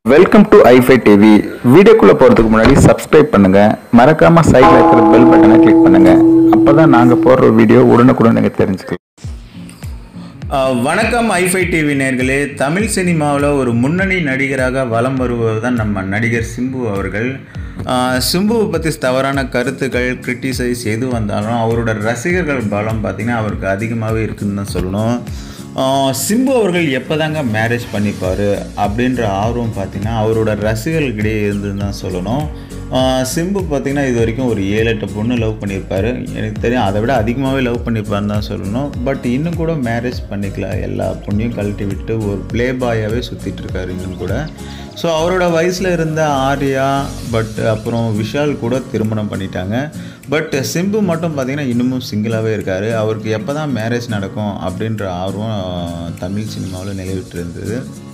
welcome to ஐஃபை TV வீடியோக்குள்ள போறதுக்கு முன்னாடி சப்ஸ்கிரைப் பண்ணுங்க மறக்காம சைடில் இருக்கிற பெல் பட்டனை கிளிக் பண்ணுங்க அப்பதான் நாங்க போடுற வீடியோ உடனுக்குடன் நீங்க தெரிஞ்சுக்கலாம் அஹ் வணக்கம் ஐஃபை டிவி நேர்களே தமிழ் சினிமாவில் ஒரு முன்னணி நடிகராக வலம் வருவது தான் நம்ம நடிகர் சிம்பு அவர்கள் அஹ் சிம்புவை பற்றி தவறான கருத்துக்கள் கிரிட்டிசைஸ் எது வந்தாலும் அவரோட ரசிகர்கள் பலம் பார்த்திங்கன்னா அவருக்கு அதிகமாகவே இருக்குன்னு தான் சொல்லணும் அஹ் சிம்பு அவர்கள் எப்போதாங்க மேரேஜ் பண்ணிப்பார் அப்படின்ற ஆர்வம் பார்த்திங்கன்னா அவரோட ரசிகர்களுக்கிடையே இருந்துன்னு தான் சொல்லணும் ஆஹ் சிம்பு பார்த்தீங்கன்னா இது வரைக்கும் ஒரு ஏழு எட்டு பொண்ணு லவ் பண்ணியிருப்பாரு எனக்கு தெரியும் அதை விட அதிகமாகவே லவ் பண்ணியிருப்பாருன்னு தான் சொல்லணும் பட் இன்னும் கூட மேரேஜ் பண்ணிக்கல எல்லா பொண்ணையும் கழட்டி விட்டு ஒரு ப்ளே பாயாகவே சுற்றிட்டு இருக்காரு இன்னும் கூட ஸோ அவரோட வயசில் இருந்த ஆர்யா பட் அப்புறம் விஷால் கூட திருமணம் பண்ணிட்டாங்க பட் சிம்பு மட்டும் பார்த்தீங்கன்னா இன்னமும் சிங்கிளாகவே இருக்கார் அவருக்கு எப்போ தான் மேரேஜ் நடக்கும் அப்படின்ற ஆர்வம் ஆஹ் தமிழ் சினிமாவில் நிலவிட்டு இருந்தது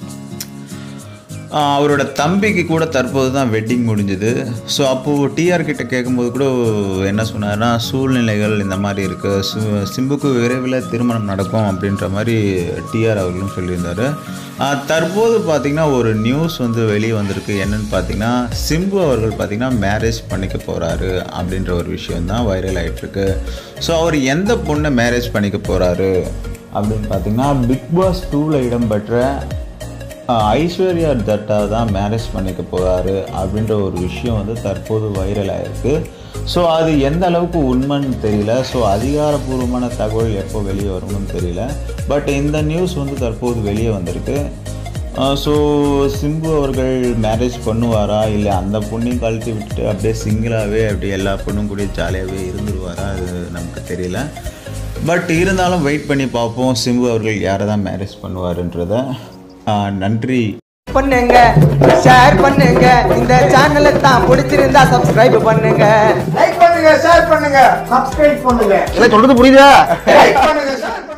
ஆஹ் அவரோட தம்பிக்கு கூட தற்போது தான் வெட்டிங் முடிஞ்சுது ஸோ அப்போது டிஆர் கிட்ட கேட்கும்போது கூட என்ன சொன்னார்னா சூழ்நிலைகள் இந்த மாதிரி இருக்குது சு சிம்புக்கு விரைவில் திருமணம் நடக்கும் அப்படின்ற மாதிரி டிஆர் அவர்களும் சொல்லியிருந்தார் ஆஹ் தற்போது பார்த்திங்கன்னா ஒரு நியூஸ் வந்து வெளியே வந்திருக்கு என்னன்னு பார்த்தீங்கன்னா சிம்பு அவர்கள் பார்த்திங்கன்னா மேரேஜ் பண்ணிக்க போகிறாரு அப்படின்ற ஒரு விஷயம் தான் வைரல் ஆகிட்டுருக்கு ஸோ அவர் எந்த பொண்ணை மேரேஜ் பண்ணிக்க போகிறாரு அப்படின்னு பார்த்தீங்கன்னா பிக் பாஸ் டூவில் இடம்பெற்ற ஆஹ் ஐஸ்வர்யா தட்டா தான் மேரேஜ் பண்ணிக்க போகிறாரு அப்படின்ற ஒரு விஷயம் வந்து தற்போது வைரல் ஆயிருக்கு ஸோ அது எந்த அளவுக்கு உண்மைன்னு தெரியல ஸோ அதிகாரப்பூர்வமான தகவல் எப்போ வெளியே வரும்னு தெரியல பட் இந்த நியூஸ் வந்து தற்போது வெளியே வந்திருக்கு ஸோ சிம்பு அவர்கள் மேரேஜ் பண்ணுவாரா இல்லை அந்த பொண்ணையும் கழட்டி விட்டுட்டு அப்படியே சிங்கிளாகவே அப்படி எல்லா பொண்ணும் கூட ஜாலியாகவே இருந்துருவாரா அது நமக்கு தெரியல பட் இருந்தாலும் வெயிட் பண்ணி பார்ப்போம் சிம்பு அவர்கள் யாரை தான் மேரேஜ் பண்ணுவாருன்றத ஆஹ் நன்றி பண்ணுங்க ஷேர் பண்ணுங்க இந்த சேனலை தான் பிடிச்சிருந்தா சப்ஸ்கிரைப் பண்ணுங்க லைக் பண்ணுங்க ஷேர் பண்ணுங்க சப்ஸ்கிரைப் பண்ணுங்க சொல்றது புரியுதா லைக் பண்ணுங்க ஷேர் பண்ணுங்க